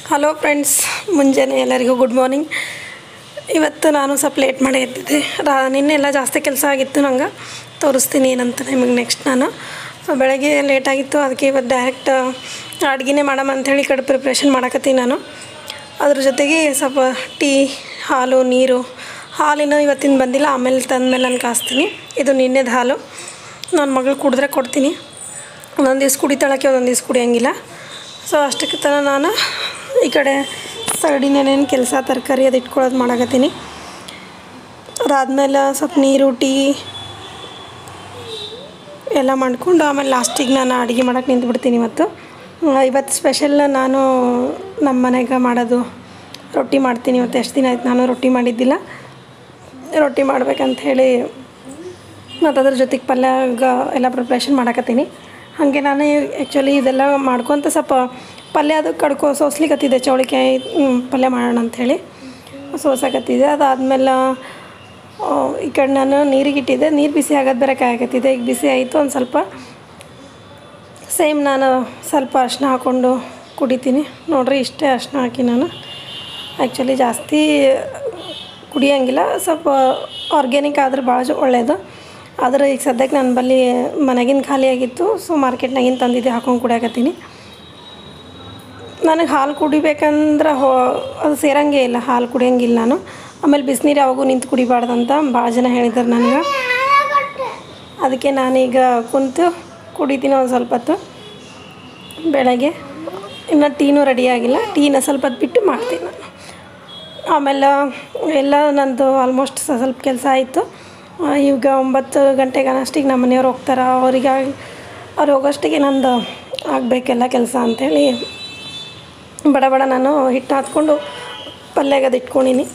hello friends ಮುಂಜಾನೆ ಎಲ್ಲರಿಗೂ good morning ಇವತ್ತು ನಾನು ಸ್ವಲ್ಪ ಲೇಟ್ ಮಾಡಿ ಎದ್ದಿದ್ದೆ ರಾ ನಿನ್ನೆ ಎಲ್ಲ ಜಾಸ್ತಿ ಕೆಲಸ ಆಗಿತ್ತು ನಂಗೆ ತೋರಿಸ್ತೀನಿ ಏನಂತ ನಿಮಗೆ ನೆಕ್ಸ್ಟ್ ನಾನು ಸೊ ಬೆಳಗ್ಗೆ ಲೇಟ್ ಆಗಿತ್ತು ಅದಕ್ಕೆ ಇವತ್ತು ಡೈರೆಕ್ಟ್ ಅಡುಗೆನೇ ಮಾಡಮ್ಮ ಅಂಥೇಳಿ ಈ ಕಡೆ ಪ್ರಿಪ್ರೇಷನ್ ಮಾಡಕತ್ತೀನಿ ನಾನು ಅದ್ರ ಜೊತೆಗೆ ಸ್ವಲ್ಪ ಟೀ ಹಾಲು ನೀರು ಹಾಲಿನ ಇವತ್ತಿನ ಬಂದಿಲ್ಲ ಆಮೇಲೆ ತಂದಮೇಲೆ ನಾನು ಕಾಸ್ತೀನಿ ಇದು ನಿನ್ನೆದು ಹಾಲು ನನ್ನ ಮಗಳು ಕುಡಿದ್ರೆ ಕೊಡ್ತೀನಿ ಒಂದೊಂದು ದಿವ್ಸ ಕುಡಿತಾಳಕ್ಕೆ ಒಂದೊಂದು ದಿವ್ಸ ಕುಡಿಯೋಂಗಿಲ್ಲ ಸೊ ಅಷ್ಟಕ್ಕೆ ತನ ನಾನು ಈ ಕಡೆ ಸೈಡಿನೇನೇನು ಕೆಲಸ ತರಕಾರಿ ಅದು ಇಟ್ಕೊಳ್ಳೋದು ಮಾಡಕತ್ತೀನಿ ಅದಾದಮೇಲೆ ಸ್ವಲ್ಪ ನೀರು ಟೀ ಎಲ್ಲ ಮಾಡ್ಕೊಂಡು ಆಮೇಲೆ ಲಾಸ್ಟಿಗೆ ನಾನು ಅಡುಗೆ ಮಾಡೋಕೆ ನಿಂತ್ಬಿಡ್ತೀನಿ ಇವತ್ತು ಆ, ಇವತ್ತು ಸ್ಪೆಷಲ್ ನಾನು ನಮ್ಮ ಮನೆಗೆ ಮಾಡೋದು ರೊಟ್ಟಿ ಮಾಡ್ತೀನಿ ಇವತ್ತು ಎಷ್ಟು ದಿನ ಆಯ್ತು ನಾನು ರೊಟ್ಟಿ ಮಾಡಿದ್ದಿಲ್ಲ ರೊಟ್ಟಿ ಮಾಡ್ಬೇಕಂತ ಹೇಳಿ ಮತ್ತು ಅದ್ರ ಜೊತೆಗೆ ಪಲ್ಯಗ ಎಲ್ಲ ಪ್ರಿಪ್ರೇಷನ್ ಮಾಡಕತ್ತೀನಿ ಹಾಗೆ ನಾನು ಆ್ಯಕ್ಚುಲಿ ಇದೆಲ್ಲ ಮಾಡ್ಕೊತ ಸ್ವಲ್ಪ ಪಲ್ಯ ಅದು ಕಡ್ಕೊ ಸೋಸ್ಲಿಕತ್ತಿದ್ದೆ ಚೌಳಿಕಾಯಿ ಹ್ಮ್, ಪಲ್ಯ ಮಾಡೋಣ ಅಂಥೇಳಿ ಸೋಸಕತ್ತಿದ್ದೆ ಅದಾದಮೇಲೆ ಈ ಕಡೆ ನಾನು ನೀರಿಗೆ ಇಟ್ಟಿದ್ದೆ ನೀರು ಬಿಸಿ ಆಗೋದು ಬೇರೆ ಕಾಯಕತ್ತಿದ್ದೆ ಈಗ ಬಿಸಿ ಆಯಿತು ಒಂದು ಸ್ವಲ್ಪ ಸೇಮ್ ನಾನು ಸ್ವಲ್ಪ ಅರ್ಶಿನ ಹಾಕ್ಕೊಂಡು ಕುಡಿತೀನಿ ನೋಡ್ರಿ ಇಷ್ಟೇ ಅರ್ಶಿನ ಹಾಕಿ ನಾನು ಆ್ಯಕ್ಚುಲಿ ಜಾಸ್ತಿ ಕುಡಿಯೋಂಗಿಲ್ಲ ಸ್ವಲ್ಪ ಆರ್ಗ್ಯಾನಿಕ್ ಆದ್ರೆ ಭಾಳ ಜ- ಒಳ್ಳೆಯದು ಆದರೆ ಈಗ ಸದ್ಯಕ್ಕೆ ನನ್ನ ಬಳಿ ಮನೆಗಿನ ಖಾಲಿ ಆಗಿತ್ತು ಸೊ ಮಾರ್ಕೆಟ್ನಾಗಿನ ತಂದಿದ್ದೆ ಹಾಕೊಂಡು ಕುಡಿಯಾಕತ್ತೀನಿ ನನಗೆ ಹಾಲು ಕುಡಿಬೇಕಂದ್ರೆ ಹೋ ಅದು ಸೇರಂಗೇ ಇಲ್ಲ ಹಾಲು ಕುಡಿಯೋಂಗಿಲ್ಲ ನಾನು ಆಮೇಲೆ ಬಿಸಿನೀರು ಯಾವಾಗೂ ನಿಂತು ಕುಡಿಬಾರ್ದಂತ ಭಾಳ ಜನ ಹೇಳಿದ್ದಾರೆ ನನಗೆ ಅದಕ್ಕೆ ನಾನೀಗ ಕುಂತು ಕುಡಿತೀನಿ ಒಂದು ಸ್ವಲ್ಪ ಹೊತ್ತು ಬೆಳಗ್ಗೆ ಇನ್ನು ಟೀನೂ ರೆಡಿ ಆಗಿಲ್ಲ ಟೀನ ಸ್ವಲ್ಪ ಹೊತ್ತು ಬಿಟ್ಟು ಮಾಡ್ತೀನಿ ನಾನು ಆಮೇಲೆ ಎಲ್ಲ ನಂದು ಆಲ್ಮೋಸ್ಟ್ ಸ್ವಲ್ಪ ಕೆಲಸ ಆಯಿತು ಆ, ಈಗ ಒಂಬತ್ತು ಗಂಟೆಗೆ ಅಷ್ಟಕ್ಕೆ ನಮ್ಮ ಮನೆಯವ್ರು ಹೋಗ್ತಾರೆ ಅವರಿಗೆ ಅವ್ರು ಹೋಗೋಷ್ಟಿಗೆ ನಂದು ಆಗಬೇಕೆಲ್ಲ ಕೆಲಸ ಅಂಥೇಳಿ ಬಡ ಬಡ ನಾನು ಹಿಟ್ಟು ಹಾಕ್ಕೊಂಡು ಪಲ್ಯಾಗ ಅದು ಇಟ್ಕೊಂಡೀನಿ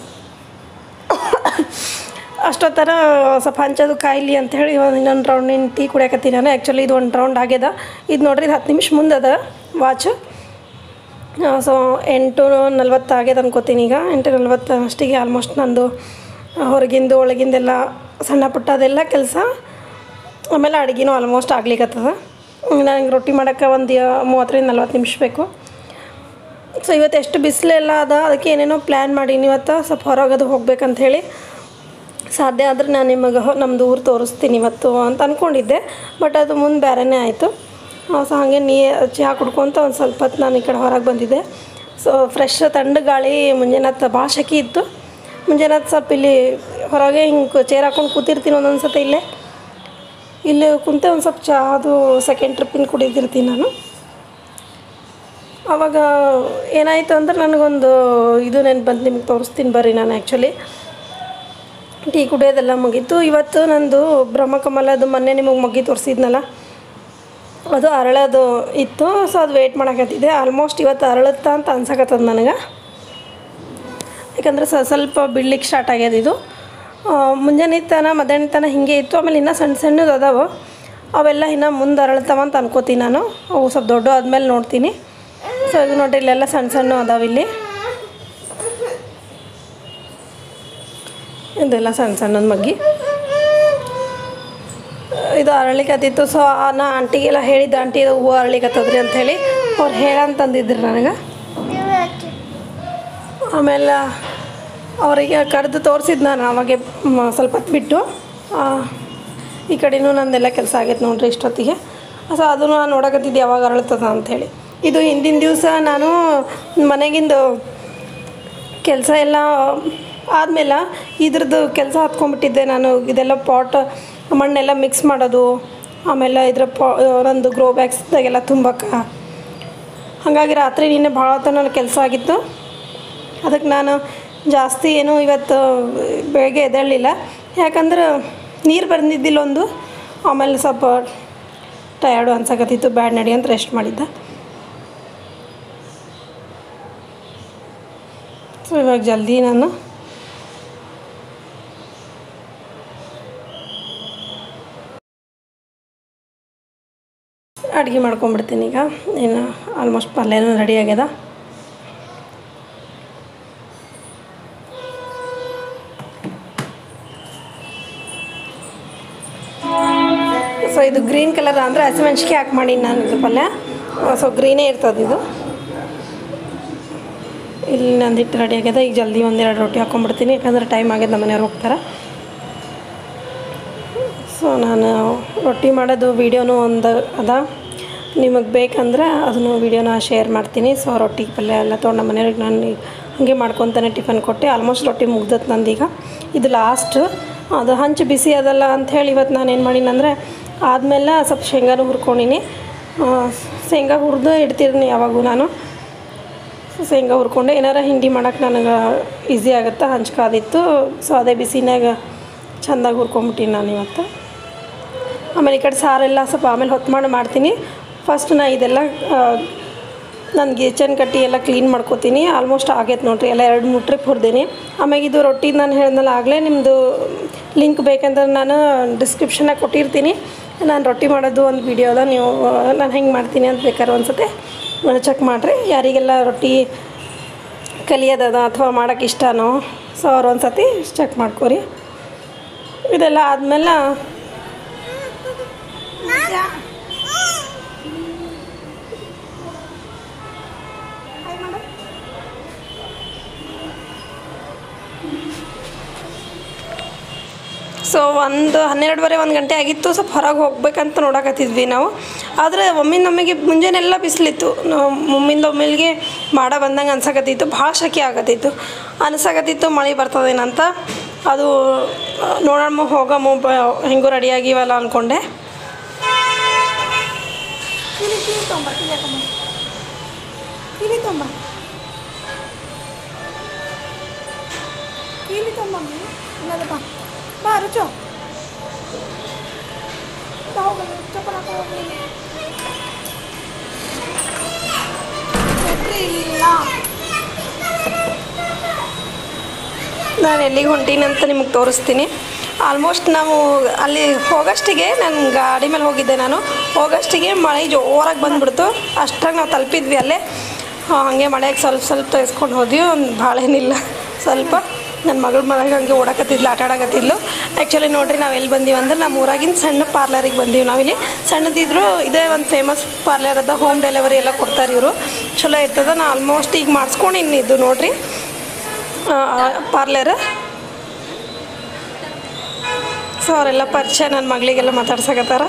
ಅಷ್ಟೊತ್ತರ ಸ್ವಲ್ಪ ಹಂಚೋದು ಕಾಯಿಲಿ ಅಂಥೇಳಿ ಒಂದು ಇನ್ನೊಂದು ರೌಂಡಿನ ಟೀ ಕುಡಿಯಕತ್ತೀನಿ ನಾನು ಆ್ಯಕ್ಚುಲಿ ಇದು ಒಂದು ರೌಂಡ್ ಆಗ್ಯದ ಇದು ನೋಡ್ರಿ ಇದು ಹತ್ತು ನಿಮಿಷ ಮುಂದೆ ಅದ ವಾಚು ಸೊ ಎಂಟು ನಲ್ವತ್ತು ಆಗ್ಯದ ಅನ್ಕೋತೀನಿ ಈಗ ಎಂಟು ನಲ್ವತ್ತು ಅಷ್ಟಿಗೆ ಆಲ್ಮೋಸ್ಟ್ ನಂದು ಹೊರಗಿಂದು ಒಳಗಿಂದೆಲ್ಲ ಸಣ್ಣ ಪುಟ್ಟ ಅದೆಲ್ಲ ಕೆಲಸ ಆಮೇಲೆ ಅಡುಗೆನೂ ಆಲ್ಮೋಸ್ಟ್ ಆಗ್ಲಿಕ್ಕತ್ತದ ನನಗೆ ರೊಟ್ಟಿ ಮಾಡೋಕ್ಕೆ ಒಂದು ಮೂವತ್ತರಿಂದ ನಲ್ವತ್ತು ನಿಮಿಷ ಬೇಕು ಸೊ ಇವತ್ತು ಎಷ್ಟು ಬಿಸಿಲೆಲ್ಲ ಅದ ಅದಕ್ಕೆ ಏನೇನೋ ಪ್ಲ್ಯಾನ್ ಮಾಡೀನಿ ಇವತ್ತು ಸ್ವಲ್ಪ ಹೊರಗದು ಹೋಗ್ಬೇಕಂತ ಹೇಳಿ ಸಾಧ್ಯ ಆದರೆ ನಾನು ನಿಮಗೆ ಹೊ- ನಮ್ಮದು ಊರು ತೋರಿಸ್ತೀನಿ ಇವತ್ತು ಅಂತ ಅಂದ್ಕೊಂಡಿದ್ದೆ ಬಟ್ ಅದು ಮುಂದೆ ಬೇರೆನೇ ಆಯಿತು ಸೊ ಹಾಗೆ ನೀ ಚಹಾ ಕುಡ್ಕೊತ ಒಂದು ಸ್ವಲ್ಪ ಹೊತ್ತು ನಾನು ಈ ಕಡೆ ಹೊರಗೆ ಬಂದಿದ್ದೆ ಸೊ ಫ್ರೆಶ್ ತಣ್ಣಗ ಗಾಳಿ ಮುಂಜಾನೆ ಹೊತ್ತು ಭಾಳ ಶೆಕೆ ಇತ್ತು ಮುಂಜಾನೆ ಹೊತ್ತು ಸ್ವಲ್ಪ ಇಲ್ಲಿ ಹೊರಗೆ ಹಿಂಗೆ ಚೇರ್ ಹಾಕೊಂಡು ಕೂತಿರ್ತೀನಿ ಒಂದೊಂದು ಸತಿ ಇಲ್ಲೇ ಇಲ್ಲಿ ಕುಂತೆ ಒಂದು ಸ್ವಲ್ಪ ಚಹಾ ಅದು ಸೆಕೆಂಡ್ ಟ್ರಿಪ್ಪಿನ ಕುಡಿದಿರ್ತೀನಿ ನಾನು ಆವಾಗ ಏನಾಯಿತು ಅಂದ್ರೆ ನನಗೊಂದು ಇದು ನೆನ್ಪು ಬಂದು ನಿಮ್ಗೆ ತೋರಿಸ್ತೀನಿ ಬರ್ರಿ ನಾನು ಆ್ಯಕ್ಚುಲಿ ಟೀ ಕುಡಿಯೋದೆಲ್ಲ ಮುಗೀತು ಇವತ್ತು ನಂದು ಬ್ರಹ್ಮಕಮಲದು ಮೊನ್ನೆ ನಿಮಗೆ ಮಗ್ಗಿ ತೋರಿಸಿದ್ನಲ್ಲ ಅದು ಅರಳೋದು ಇತ್ತು ಸೊ ಅದು ವೆಯ್ಟ್ ಮಾಡಕತ್ತಿದ್ದೆ ಆಲ್ಮೋಸ್ಟ್ ಇವತ್ತು ಅರಳುತ್ತ ಅಂತ ಅನ್ಸಕತ್ತದ ನನಗೆ ಯಾಕಂದ್ರೆ ಸ ಸ್ವಲ್ಪ ಬಿಡ್ಲಿಕ್ಕೆ ಸ್ಟಾರ್ಟ್ ಆಗ್ಯದ ಇದು ಆ, ಮುಂಜಾನೆ ತನ ಮಧ್ಯಾಹ್ನ ತನ ಹಿಂಗೆ ಇತ್ತು ಆಮೇಲೆ ಇನ್ನೂ ಸಣ್ಣ ಸಣ್ಣದು ಅದಾವ ಅವೆಲ್ಲ ಇನ್ನೂ ಮುಂದೆ ಅರಳ್ತಾವ ಅಂತ ಅನ್ಕೋತೀನಿ ನಾನು ಅವು ಸ್ವಲ್ಪ ದೊಡ್ಡ ಆದಮೇಲೆ ನೋಡ್ತೀನಿ ಸೊ ಇದು ನೋಡ್ರಿ ಇಲ್ಲೆಲ್ಲ ಸಣ್ಣ ಸಣ್ಣ ಅದಾವ ಇಲ್ಲಿ ಇದೆಲ್ಲ ಸಣ್ಣ ಸಣ್ಣದ ಮಗ್ಗಿ ಇದು ಅರಳಿಕತ್ತಿತ್ತು ಸೊ ನಾ ಆಂಟಿಗೆಲ್ಲ ಹೇಳಿದ್ದೆ ಆಂಟಿ ಇದು ಹೂವು ಅರಳಿಕತ್ತದ್ರಿ ಅಂಥೇಳಿ ಅವ್ರು ಹೇಳಂತಂದಿದ್ರು ನನಗೆ ಆಮೇಲೆ ಅವರಿಗೆ ಕರೆದು ತೋರಿಸಿದ್ದು ನಾನು ಅವಾಗೆ ಮ- ಸ್ವಲ್ಪ ಹೊತ್ತು ಬಿಟ್ಟು ಆ, ಈ ಕಡೆನೂ ನಂದೆಲ್ಲ ಕೆಲಸ ಆಗೈತೆ ನೋಡ್ರಿ ಇಷ್ಟೊತ್ತಿಗೆ ಸೊ ಅದನ್ನು ನಾನು ನೋಡಕತ್ತಿದ್ದೆ ಯಾವಾಗ ಅರಳ್ತದ ಅಂಥೇಳಿ ಇದು ಹಿಂದಿನ ದಿವಸ ನಾನು ಮನೆಗಿಂದು ಕೆಲಸ ಎಲ್ಲ ಆದಮೇಲೆ ಇದ್ರದ್ದು ಕೆಲಸ ಹತ್ಕೊಂಡ್ಬಿಟ್ಟಿದ್ದೆ ನಾನು ಇದೆಲ್ಲ ಪಾಟ್ ಮಣ್ಣೆಲ್ಲ ಮಿಕ್ಸ್ ಮಾಡೋದು ಆಮೇಲೆ ಇದ್ರ ಪಾ ನಂದು ಗ್ರೋ ಬ್ಯಾಗ್ಸ್ದಾಗೆಲ್ಲ ತುಂಬಕ್ಕೆ ಹಾಗಾಗಿ ರಾತ್ರಿ ನಿನ್ನೆ ಭಾಳ ಹೊತ್ತು ನನ್ನ ಕೆಲಸ ಆಗಿತ್ತು ಅದಕ್ಕೆ ನಾನು ಜಾಸ್ತಿ ಏನು ಇವತ್ತು ಬೆಳಗ್ಗೆ ಎದ್ದೇಳಲಿಲ್ಲ ಯಾಕಂದ್ರೆ ನೀರು ಬಂದಿದ್ದಿಲ್ಲ ಒಂದು ಆಮೇಲೆ ಸ್ವಲ್ಪ ಟಯರ್ಡು ಅನ್ಸಕತ್ತಿತ್ತು ಬ್ಯಾಡ್ ನಡಿ ಅಂತ ರೆಸ್ಟ್ ಮಾಡಿದ್ದೆ ಸೊ ಇವಾಗ ಜಲ್ದಿ ನಾನು ಅಡುಗೆ ಮಾಡ್ಕೊಂಬಿಡ್ತೀನಿ ಈಗ ಏನು ಆಲ್ಮೋಸ್ಟ್ ಪಲ್ಯನೂ ರೆಡಿ ಆಗ್ಯದ ಸೊ ಇದು ಗ್ರೀನ್ ಕಲರ್ ಅಂದರೆ ಹಸಿಮೆಣ್ಸಿಗೆ ಹಾಕಿ ಮಾಡೀನಿ ನಾನು ಇದು ಪಲ್ಯ ಸೊ ಗ್ರೀನೇ ಇರ್ತದೆ ಇದು ಇಲ್ಲಿ ನಂದು ಹಿಟ್ಟು ರೆಡಿ ಆಗ್ಯದ ಈಗ ಜಲ್ದಿ ಒಂದೆರಡು ರೊಟ್ಟಿ ಹಾಕ್ಕೊಂಡ್ಬಿಡ್ತೀನಿ ಯಾಕಂದ್ರೆ ಟೈಮ್ ಆಗ್ಯದ ನಮ್ಮ ಮನೆಯವ್ರು ಹೋಗ್ತಾರೆ ಸೊ ನಾನು ರೊಟ್ಟಿ ಮಾಡೋದು ವೀಡಿಯೋನು ಒಂದು ಅದ ನಿಮಗೆ ಬೇಕಂದ್ರೆ ಅದನ್ನು ವೀಡಿಯೋನ ಶೇರ್ ಮಾಡ್ತೀನಿ ಸೊ ರೊಟ್ಟಿ ಪಲ್ಯ ಎಲ್ಲ ತೊಗೊಂಡು ನಮ್ಮ ಮನೆಯವ್ರಿಗೆ ನಾನು ಈಗ ಹಾಗೆ ಮಾಡ್ಕೊತಾನೆ ಟಿಫನ್ ಕೊಟ್ಟೆ ಆಲ್ಮೋಸ್ಟ್ ರೊಟ್ಟಿ ಮುಗ್ದತ್ ನಂದೀಗ ಇದು ಲಾಸ್ಟ್ ಅದು ಹಂಚು ಬಿಸಿ ಅದಲ್ಲ ಅಂಥೇಳಿ ಇವತ್ತು ನಾನು ಏನು ಮಾಡೀನಂದರೆ ಆದಮೇಲೆ ಸ್ವಲ್ಪ ಶೇಂಗಾನು ಹುರ್ಕೊಂಡಿನಿ ಆ, ಶೇಂಗಾ ಹುರಿದು ಇಡ್ತಿರ್ತೀನಿ ಯಾವಾಗೂ ನಾನು ಸೊ ಶೇಂಗಾ ಹುರ್ಕೊಂಡು ಏನಾರ ಹಿಂಡಿ ಮಾಡೋಕೆ ನನಗೆ ಈಸಿ ಆಗುತ್ತೆ ಹಂಚ್ಕಾದಿತ್ತು ಸೊ ಅದೇ ಬಿಸಿನಾಗ ಚೆಂದಾಗಿ ಹುರ್ಕೊಂಬಿಟ್ಟಿನಿ ನಾನು ಇವತ್ತು ಆಮೇಲೆ ಈ ಕಡೆ ಸಾರೆಲ್ಲ ಸ್ವಲ್ಪ ಆಮೇಲೆ ಹೊತ್ತು ಮಾಡಿ ಮಾಡ್ತೀನಿ ಫಸ್ಟ್ ನಾ ಇದೆಲ್ಲ ನಾನು ಕಿಚನ್ ಕಟ್ಟಿ ಎಲ್ಲ ಕ್ಲೀನ್ ಮಾಡ್ಕೋತೀನಿ ಆಲ್ಮೋಸ್ಟ್ ಆಗೈತೆ ನೋಡ್ರಿ ಎಲ್ಲ ಎರಡು ಮೂರು ಟ್ರಿಪ್ ಹುರಿದೀನಿ ಆಮೇಲೆ ಇದು ರೊಟ್ಟಿ ನಾನು ಹೇಳಿದ್ನಲ್ಲ ಆಗಲೇ ನಿಮ್ಮದು ಲಿಂಕ್ ಬೇಕಂದ್ರೆ ನಾನು ಡಿಸ್ಕ್ರಿಪ್ಷನಾಗ ಕೊಟ್ಟಿರ್ತೀನಿ ನಾನು ರೊಟ್ಟಿ ಮಾಡೋದು ಒಂದು ವಿಡಿಯೋ ಅದ ನೀವು ನಾನು ಹೆಂಗೆ ಮಾಡ್ತೀನಿ ಅಂತ ಬೇಕಾದ್ರೆ ಒಂದ್ಸತಿ ಚೆಕ್ ಮಾಡಿರಿ ಯಾರಿಗೆಲ್ಲ ರೊಟ್ಟಿ ಕಲಿಯೋದದ ಅಥವಾ ಮಾಡೋಕ್ಕೆ ಇಷ್ಟನೋ ಸೊ ಅವ್ರು ಒಂದು ಸತಿ ಚೆಕ್ ಮಾಡ್ಕೊರಿ ಇದೆಲ್ಲ ಆದಮೇಲೆ ಸೊ ಒಂದು ಹನ್ನೆರಡುವರೆ ಒಂದು ಗಂಟೆ ಆಗಿತ್ತು ಸ್ವಲ್ಪ ಹೊರಗೆ ಹೋಗ್ಬೇಕಂತ ನೋಡಕತ್ತಿದ್ವಿ ನಾವು ಆದರೆ ಒಮ್ಮಿಂದ ಒಮ್ಮೆಗೆ ಮುಂಜಾನೆಲ್ಲ ಬಿಸಿಲಿತ್ತು ಒಮ್ಮಿಂದ ಒಮ್ಮೆಲ್ಗೆ ಮಾಡ ಬಂದಂಗೆ ಅನ್ಸಕತ್ತಿತ್ತು ಭಾಳ ಶೆಕೆ ಆಗತ್ತಿತ್ತು ಅನ್ಸಕತ್ತಿತ್ತು ಮಳೆ ಬರ್ತದೇನಂತ ಅದು ನೋಡೋಣ ಹೋಗಮ್ಮ ಬ ಹೆಂಗೂ ರೆಡಿ ಆಗಿವಲ್ಲ ಅಂದ್ಕೊಂಡೆ ಕೀಲಿ ತೊಂಬ ಕೀಲಿ ತೊಂಬಮ್ಮಿ ಇಲ್ಲದ ಬಾ ಬಾ ರುಚು ಬಾ ಹೋಗು ಚಪ್ಪಲ್ ಹಾಕೋ ಹೋಗಿ ಛತ್ರಿ ಇಲ್ಲ ನಾನು ಎಲ್ಲಿಗೆ ಹೊಂಟೀನಿ ಅಂತ ನಿಮಗೆ ತೋರಿಸ್ತೀನಿ ಆಲ್ಮೋಸ್ಟ್ ನಾವು ಅಲ್ಲಿ ಹೋಗೋಷ್ಟಿಗೆ ನಾನು ಗಾಡಿ ಮೇಲೆ ಹೋಗಿದ್ದೆ ನಾನು ಹೋಗೋಷ್ಟಿಗೆ ಮಳೆ ಜೋರಾಗಿ ಬಂದ್ಬಿಡ್ತು ಅಷ್ಟಾಗಿ ನಾವು ತಲುಪಿದ್ವಿ ಅಲ್ಲೇ ಆ, ಹಾಗೆ ಮಳೆಗೆ ಸ್ವಲ್ಪ ಸ್ವಲ್ಪ ತೆಗೆಸ್ಕೊಂಡು ಹೋದ್ವಿ ಒಂದು ಭಾಳ ಏನಿಲ್ಲ ಸ್ವಲ್ಪ ನನ್ನ ಮಗಳ ಮನೆಗೆ ಹಂಗೆ ಓಡಾಕತ್ತಿದ್ಲು ಆಟ ಆಡಕತ್ತಿದ್ಲು ಆ್ಯಕ್ಚುಲಿ ನೋಡ್ರಿ ನಾವು ಎಲ್ಲಿ ಬಂದೀವಿ ಅಂದ್ರೆ ನಮ್ಮ ಊರಾಗಿನ ಸಣ್ಣ ಪಾರ್ಲರಿಗೆ ಬಂದೀವಿ ನಾವಿಲ್ಲಿ ಸಣ್ಣದಿದ್ರು ಇದೇ ಒಂದು ಫೇಮಸ್ ಪಾರ್ಲರ್ ಅದ ಹೋಮ್ ಡೆಲಿವರಿ ಎಲ್ಲ ಕೊಡ್ತಾರೆ ಇವರು ಚಲೋ ಇರ್ತದ ನಾ ಆಲ್ಮೋಸ್ಟ್ ಈಗ ಮಾಡಿಸ್ಕೊಂಡಿನಿ ಇದು ನೋಡ್ರಿ ಪಾರ್ಲರ್ ಸೊ ಅವರೆಲ್ಲ ಪರಿಚಯ ನನ್ನ ಮಗಳಿಗೆಲ್ಲ ಮಾತಾಡ್ಸಕತ್ತಾರ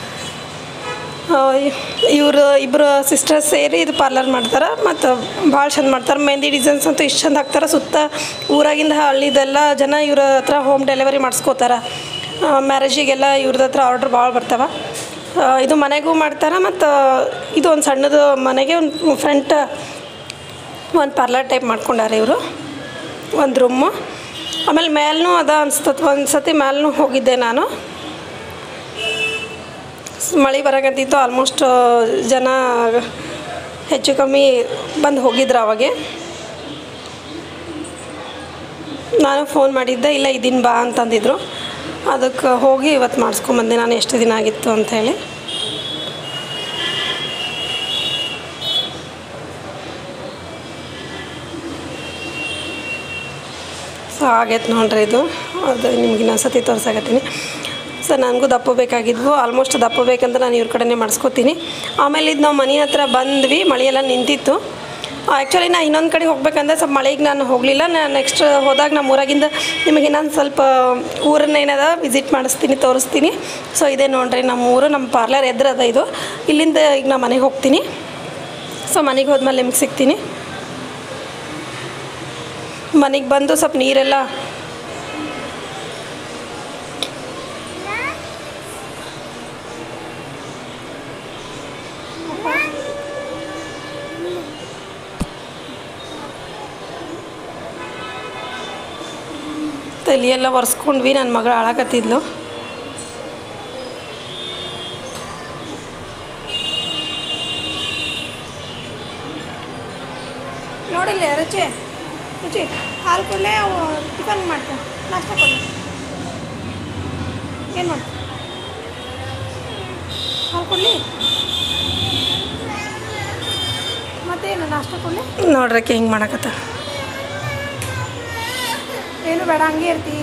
ಇವರು ಇಬ್ಬರು ಸಿಸ್ಟರ್ಸ್ ಸೇರಿ ಇದು ಪಾರ್ಲರ್ ಮಾಡ್ತಾರೆ ಮತ್ತು ಭಾಳ ಚಂದ ಮಾಡ್ತಾರೆ ಮೆಹಂದಿ ಡಿಸೈನ್ಸ್ ಅಂತೂ ಇಷ್ಟು ಚಂದ ಹಾಕ್ತಾರೆ ಸುತ್ತ ಊರಾಗಿಂದ ಹಳ್ಳಿದೆಲ್ಲ ಜನ ಇವ್ರ ಹತ್ರ ಹೋಮ್ ಡೆಲಿವರಿ ಮಾಡಿಸ್ಕೋತಾರೆ ಮ್ಯಾರೇಜಿಗೆಲ್ಲ ಇವ್ರದ್ದು ಹತ್ರ ಆರ್ಡ್ರ್ ಭಾಳ ಬರ್ತಾವೆ ಆ, ಇದು ಮನೆಗೂ ಮಾಡ್ತಾರೆ ಮತ್ತು ಇದು ಒಂದು ಸಣ್ಣದು ಮನೆಗೆ ಒಂದು ಫ್ರಂಟ್ ಒಂದು ಪಾರ್ಲರ್ ಟೈಪ್ ಮಾಡ್ಕೊಂಡಾರೆ ಇವರು ಒಂದು ರೂಮು ಆಮೇಲೆ ಮೇಲೂ ಅದ ಅನ್ಸ್ತತ್ ಒಂದು ಸತಿ ಮೇಲೂ ಹೋಗಿದ್ದೆ ನಾನು ಸ್- ಮಳೆ ಬರಕತ್ತಿತ್ತು ಆಲ್ಮೋಸ್ಟ್ ಜನ ಹೆಚ್ಚು ಕಮ್ಮಿ ಬಂದು ಹೋಗಿದ್ರು ಅವಾಗೆ ನಾನು ಫೋನ್ ಮಾಡಿದ್ದೆ ಇಲ್ಲ ಇದೀನಿ ಬಾ ಅಂತಂದಿದ್ರು ಅದಕ್ಕೆ ಹೋಗಿ ಇವತ್ತು ಮಾಡಿಸ್ಕೊಂಬಂದೆ ನಾನು ಎಷ್ಟು ದಿನ ಆಗಿತ್ತು ಅಂಥೇಳಿ ಸೊ ಆಗೈತೆ ನೋಡ್ರಿ ಇದು ಅದು ನಿಮ್ಗೆ ಇನ್ನೊಂದು ಸತಿ ತೋರ್ಸಾಕತ್ತೀನಿ ಸೊ ನನಗೂ ದಪ್ಪ ಬೇಕಾಗಿದ್ವು ಆಲ್ಮೋಸ್ಟ್ ದಪ್ಪ ಬೇಕಂದ್ರೆ ನಾನು ಇವ್ರ ಕಡೆನೇ ಮಾಡಿಸ್ಕೊತೀನಿ ಆಮೇಲೆ ಇದು ನಾವು ಮನೆ ಹತ್ರ ಬಂದ್ವಿ ಮಳೆಯೆಲ್ಲ ನಿಂತಿತ್ತು ಆ್ಯಕ್ಚುಲಿ ನಾ ಇನ್ನೊಂದು ಕಡೆ ಹೋಗ್ಬೇಕಂದ್ರೆ ಸ್ವಲ್ಪ ಮಳೆಗೆ ನಾನು ಹೋಗಲಿಲ್ಲ ನಾನು ನೆಕ್ಸ್ಟ್ ಹೋದಾಗ ನಮ್ಮ ಊರಾಗಿಂದ ನಿಮಗೆ ಇನ್ನೊಂದು ಸ್ವಲ್ಪ ಊರನ್ನ ಏನದ ವಿಸಿಟ್ ಮಾಡಿಸ್ತೀನಿ ತೋರಿಸ್ತೀನಿ ಸೊ ಇದೇ ನೋಡ್ರಿ ನಮ್ಮ ಊರು ನಮ್ಮ ಪಾರ್ಲರ್ ಎದುರದ ಇದು ಇಲ್ಲಿಂದ ಈಗ ನಾ ಮನೆಗೆ ಹೋಗ್ತೀನಿ ಸೊ ಮನೆಗೆ ಹೋದ್ಮೇಲೆ ನಿಮ್ಗೆ ಸಿಗ್ತೀನಿ ಮನೆಗೆ ಬಂದು ಸ್ವಲ್ಪ ನೀರೆಲ್ಲ ತಲೆಯೆಲ್ಲ ಒರೆಸ್ಕೊಂಡ್ವಿ ನನ್ನ ಮಗಳು ಅಳಕತ್ತಿದ್ಲು ನೋಡಿಲ್ಲ ರುಚಿ ರುಚಿ ಹಾಲು ಕೊಡಲೇ ಅವು ಟಿಫನ್ ಮಾಡ್ತಾ ನಾಷ್ಟ ಕೊಡಲಿ ಏನು ಮಾಡು ಹಾಲು ಕೊಡಲಿ ಮತ್ತೇನು ನಾಷ್ಟ ಕೊಡಲಿ ನೋಡ್ರಕ್ಕೆ ಹಿಂಗೆ ಮಾಡಕತ್ತ ಏನು ಬೇಡ ಹಂಗೆ ಇರ್ತಿ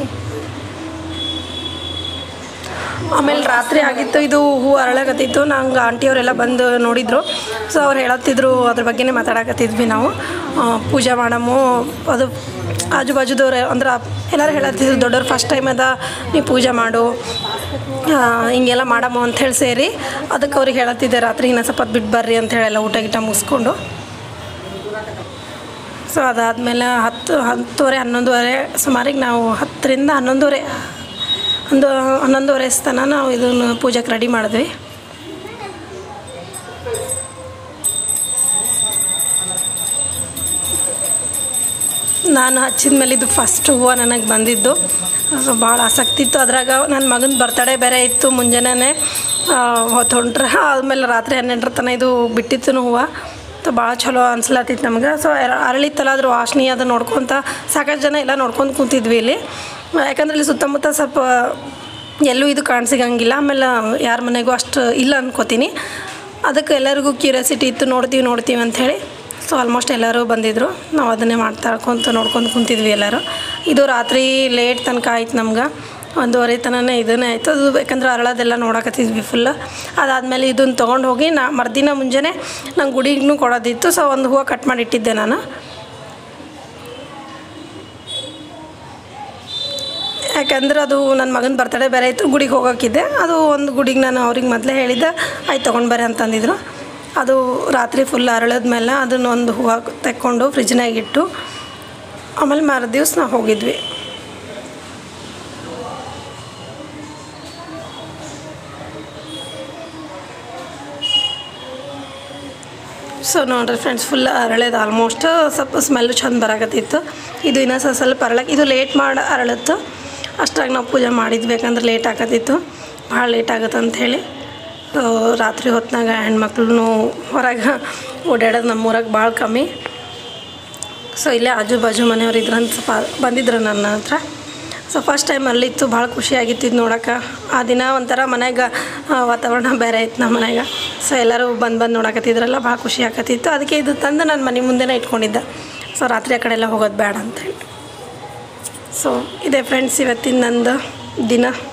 ಆಮೇಲೆ ರಾತ್ರಿ ಆಗಿತ್ತು ಇದು ಹೂ ಅರಳಕತ್ತಿತ್ತು ನಂಗೆ ಆಂಟಿಯವರೆಲ್ಲ ಬಂದು ನೋಡಿದ್ರು ಸೊ ಅವ್ರು ಹೇಳತ್ತಿದ್ರು ಅದ್ರ ಬಗ್ಗೆನೇ ಮಾತಾಡಕತ್ತಿದ್ವಿ ನಾವು ಆ, ಪೂಜೆ ಮಾಡಮು ಅದು ಆಜು ಬಾಜುದವ್ರು ಅಂದ್ರೆ ಎಲ್ಲರೂ ಹೇಳತ್ತಿದ್ರು ದೊಡ್ಡವ್ರು ಫಸ್ಟ್ ಟೈಮ್ ಅದ ನೀವು ಪೂಜೆ ಮಾಡು ಆ, ಹಿಂಗೆಲ್ಲ ಮಾಡಮು ಅಂಥೇಳಿ ಸೇರಿ ಅದಕ್ಕೆ ಅವ್ರಿಗೆ ಹೇಳತ್ತಿದ್ದೆ ರಾತ್ರಿ ಇನ್ನೂ ಸ್ವಲ್ಪ ಹೊತ್ತು ಬಿಟ್ಟು ಬರ್ರಿ ಅಂತ ಹೇಳೆಲ್ಲ ಊಟ ಗೀಟ ಮುಗಿಸ್ಕೊಂಡು ಸೊ ಅದಾದಮೇಲೆ ಹತ್ತು ಹತ್ತುವರೆ ಹನ್ನೊಂದುವರೆ ಸುಮಾರಿಗೆ ನಾವು ಹತ್ತರಿಂದ ಹನ್ನೊಂದುವರೆ ಒಂದು ಹನ್ನೊಂದುವರೆ ತನಕ ನಾವು ಇದನ್ನು ಪೂಜೆಗೆ ರೆಡಿ ಮಾಡಿದ್ವಿ ನಾನು ಹಚ್ಚಿದ ಮೇಲೆ ಇದು ಫಸ್ಟ್ ಹೂವು ನನಗೆ ಬಂದಿದ್ದು ಸೊ ಭಾಳ ಆಸಕ್ತಿ ಇತ್ತು ಅದ್ರಾಗ ನನ್ನ ಮಗನ ಬರ್ತಡೇ ಬೇರೆ ಇತ್ತು ಮುಂಜಾನೆ ಹೊತ್ತು ಹೊಂಟ್ರೆ ಆದಮೇಲೆ ರಾತ್ರಿ ಹನ್ನೆರಡರ ತನಕ ಇದು ಬಿಟ್ಟಿತ್ತು ಹೂವು ಸೊ ಭಾಳ ಚಲೋ ಅನ್ಸ್ಲತ್ತಿತ್ತು ನಮ್ಗೆ ಸೊ ಅರಳಿತ್ತಲ್ಲ ಅದ್ರ ವಾಸನೆ ಅದು ನೋಡ್ಕೊತ ಸಾಕಷ್ಟು ಜನ ಎಲ್ಲ ನೋಡ್ಕೊಂಡು ಕೂತಿದ್ವಿ ಇಲ್ಲಿ ಯಾಕಂದ್ರೆ ಇಲ್ಲಿ ಸುತ್ತಮುತ್ತ ಸ್ವಲ್ಪ ಎಲ್ಲೂ ಇದು ಕಾಣಿಸಿಗಂಗಿಲ್ಲ ಆಮೇಲೆ ಯಾರ ಮನೆಗೂ ಅಷ್ಟು ಇಲ್ಲ ಅನ್ಕೋತೀನಿ ಅದಕ್ಕೆ ಎಲ್ಲರಿಗೂ ಕ್ಯೂರಿಯಾಸಿಟಿ ಇತ್ತು ನೋಡ್ತೀವಿ ನೋಡ್ತೀವಿ ಅಂಥೇಳಿ ಸೊ ಆಲ್ಮೋಸ್ಟ್ ಎಲ್ಲರೂ ಬಂದಿದ್ದರು ನಾವು ಅದನ್ನೇ ಮಾಡ್ತಾ ಕುಂತು ನೋಡ್ಕೊಂಡು ಕುಂತಿದ್ವಿ ಎಲ್ಲರೂ ಇದು ರಾತ್ರಿ ಲೇಟ್ ತನಕ ಆಯ್ತು ನಮ್ಗೆ ಒಂದೂವರೆ ತನಕ ಇದನ್ನೇ ಆಯಿತು ಅದು ಯಾಕಂದ್ರೆ ಅರಳೋದೆಲ್ಲ ನೋಡಕತ್ತಿದ್ವಿ ಫುಲ್ ಅದಾದಮೇಲೆ ಇದನ್ನು ತೊಗೊಂಡು ಹೋಗಿ ನಾ ಮರ್ದಿನ ಮುಂಜಾನೆ ನಂಗೆ ಗುಡಿಗೂ ಕೊಡೋದಿತ್ತು ಸೊ ಒಂದು ಹೂವು ಕಟ್ ಮಾಡಿ ಇಟ್ಟಿದ್ದೆ ನಾನು ಯಾಕಂದ್ರೆ ಅದು ನನ್ನ ಮಗನ ಬರ್ತಡೇ ಬೇರೆ ಇತ್ತು ಗುಡಿಗೆ ಹೋಗೋಕ್ಕಿದ್ದೆ ಅದು ಒಂದು ಗುಡಿಗೆ ನಾನು ಅವ್ರಿಗೆ ಮೊದಲೇ ಹೇಳಿದ್ದೆ ಆಯ್ತು ತೊಗೊಂಡು ಬರ್ರಿ ಅಂತಂದಿದ್ರು ಅದು ರಾತ್ರಿ ಫುಲ್ ಅರಳಿದ್ಮೇಲೆ ಅದನ್ನ ಒಂದು ಹೂವು ತೆಕ್ಕೊಂಡು ಫ್ರಿಜ್ನಾಗ ಇಟ್ಟು ಆಮೇಲೆ ಮರು ದಿವ್ಸ ನಾವು ಹೋಗಿದ್ವಿ ಸೊ ನೋಡ್ರಿ ಫ್ರೆಂಡ್ಸ್ ಫುಲ್ ಅರಳೇದು ಆಲ್ಮೋಸ್ಟ್ ಸ್ವಲ್ಪ ಸ್ಮೆಲ್ಲು ಚಂದ ಬರಾಕತ್ತಿತ್ತು ಇದು ಇನ್ನೂ ಸ್ವಲ್ಪ ಸ್ವಲ್ಪ ಅರಳಕ್ಕೆ ಇದು ಲೇಟ್ ಮಾಡಿ ಅರಳುತ್ತು ಅಷ್ಟಾಗಿ ನಾವು ಪೂಜೆ ಮಾಡಿದ್ವಿ ಯಾಕಂದ್ರೆ ಲೇಟ್ ಆಗತ್ತಿತ್ತು ಭಾಳ ಲೇಟ್ ಆಗತ್ತೆ ಅಂಥೇಳಿ ಸೊ ರಾತ್ರಿ ಹೊತ್ನಾಗ ಹೆಣ್ಮಕ್ಳು ಹೊರಗೆ ಓಡಾಡೋದು ನಮ್ಮೂರಾಗ ಭಾಳ ಕಮ್ಮಿ ಸೊ ಇಲ್ಲೇ ಆಜು ಬಾಜು ಮನೆಯವ್ರು ಇದ್ರಂತ ಸ್ವಲ್ಪ ಬಂದಿದ್ರು ನನ್ನ ಹತ್ರ ಸೊ ಫಸ್ಟ್ ಟೈಮ್ ಅಲ್ಲಿತ್ತು ಭಾಳ ಖುಷಿಯಾಗಿತ್ತು ಇದು ನೋಡೋಕೆ ಆ ದಿನ ಒಂಥರ ಮನ್ಯಾಗ ಆ, ವಾತಾವರಣ ಬೇರೆ ಇತ್ತು ನಮ್ಮ ಮನ್ಯಾಗ ಸೊ ಎಲ್ಲರೂ ಬಂದು ಬಂದು ನೋಡಕತ್ತಿದ್ರಲ್ಲ ಭಾಳ ಖುಷಿ ಆಕತ್ತಿತ್ತು ಅದಕ್ಕೆ ಇದು ತಂದು ನಾನು ಮನೆ ಮುಂದೆನೇ ಇಟ್ಕೊಂಡಿದ್ದೆ ಸೊ ರಾತ್ರಿ ಆ ಕಡೆ ಎಲ್ಲ ಹೋಗೋದು ಬೇಡ ಅಂತ ಹೇಳಿ ಸೊ ಇದೆ ಫ್ರೆಂಡ್ಸ್ ಇವತ್ತಿನ ನಂದು ದಿನ